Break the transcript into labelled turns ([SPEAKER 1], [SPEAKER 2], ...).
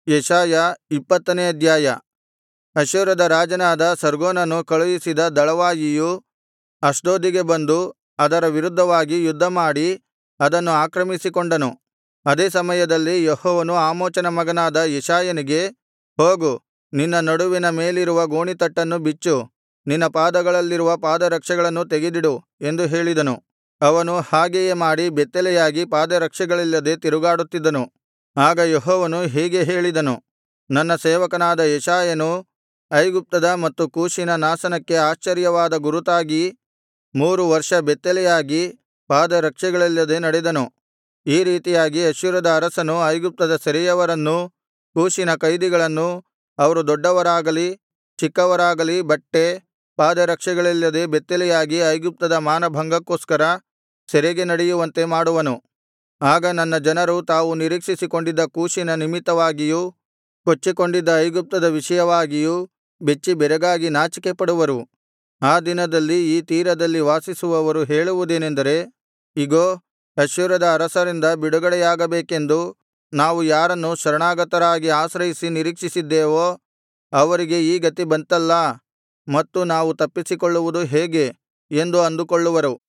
[SPEAKER 1] ಯೆಶಾಯ ಇಪ್ಪತ್ತನೇ ಅಧ್ಯಾಯ ಅಶ್ಶೂರದ ರಾಜನಾದ ಸರ್ಗೋನನು ಕಳುಹಿಸಿದ ದಳವಾಯಿಯು ಅಷ್ಡೋದಿಗೆ ಬಂದು ಅದರ ವಿರುದ್ಧವಾಗಿ ಯುದ್ಧಮಾಡಿ ಅದನ್ನು ಆಕ್ರಮಿಸಿಕೊಂಡನು ಅದೇ ಸಮಯದಲ್ಲಿ ಯೆಹೋವನು ಆಮೋಚನ ಮಗನಾದ ಯೆಶಾಯನಿಗೆ ಹೋಗು ನಿನ್ನ ನಡುವಿನ ಮೇಲಿರುವ ಗೋಣಿತಟ್ಟನ್ನು ಬಿಚ್ಚು ನಿನ್ನ ಪಾದಗಳಲ್ಲಿರುವ ಪಾದರಕ್ಷೆಗಳನ್ನು ತೆಗೆದಿಡು ಎಂದು ಹೇಳಿದನು ಅವನು ಹಾಗೆಯೇ ಮಾಡಿ ಬೆತ್ತಲೆಯಾಗಿ ಪಾದರಕ್ಷೆಗಳಿಲ್ಲದೆ ತಿರುಗಾಡುತ್ತಿದ್ದನು ಆಗ ಯೆಹೋವನು ಹೀಗೆ ಹೇಳಿದನು ನನ್ನ ಸೇವಕನಾದ ಯೆಶಾಯನು ಐಗುಪ್ತದ ಮತ್ತು ಕೂಷಿನ ನಾಶನಕ್ಕೆ ಆಶ್ಚರ್ಯವಾದ ಗುರುತಾಗಿ ಮೂರು ವರ್ಷ ಬೆತ್ತಲೆಯಾಗಿ ಪಾದರಕ್ಷೆಗಳಿಲ್ಲದೆ ನಡೆದನು ಈ ರೀತಿಯಾಗಿ ಅಶ್ಶೂರದ ಅರಸನು ಐಗುಪ್ತದ ಸೆರೆಯವರನ್ನೂ ಕೂಷಿನ ಕೈದಿಗಳನ್ನೂ ಅವರು ದೊಡ್ಡವರಾಗಲಿ ಚಿಕ್ಕವರಾಗಲಿ ಬಟ್ಟೆ ಪಾದರಕ್ಷೆಗಳಿಲ್ಲದೆ ಬೆತ್ತಲೆಯಾಗಿ ಐಗುಪ್ತದ ಮಾನಭಂಗಕ್ಕೋಸ್ಕರ ಸೆರೆಗೆ ನಡೆಯುವಂತೆ ಮಾಡುವನು ಆಗ ನನ್ನ ಜನರು ತಾವು ನಿರೀಕ್ಷಿಸಿಕೊಂಡಿದ್ದ ಕೂಷಿನ ನಿಮಿತ್ತವಾಗಿಯೂ ಕೊಚ್ಚಿಕೊಂಡಿದ್ದ ಐಗುಪ್ತದ ವಿಷಯವಾಗಿಯೂ ಬೆಚ್ಚಿಬೆರಗಾಗಿ ನಾಚಿಕೆಪಡುವರು ಆ ದಿನದಲ್ಲಿ ಈ ತೀರದಲ್ಲಿ ವಾಸಿಸುವವರು ಹೇಳುವುದೇನೆಂದರೆ ಇಗೋ ಅಶ್ಶೂರದ ಅರಸರಿಂದ ಬಿಡುಗಡೆಯಾಗಬೇಕೆಂದು ನಾವು ಯಾರನ್ನು ಶರಣಾಗತರಾಗಿ ಆಶ್ರಯಿಸಿ ನಿರೀಕ್ಷಿಸಿದ್ದೆವೋ ಅವರಿಗೆ ಈ ಗತಿ ಬಂತಲ್ಲಾ ಮತ್ತು ನಾವು ತಪ್ಪಿಸಿಕೊಳ್ಳುವುದು ಹೇಗೆ ಎಂದು ಅಂದುಕೊಳ್ಳುವರು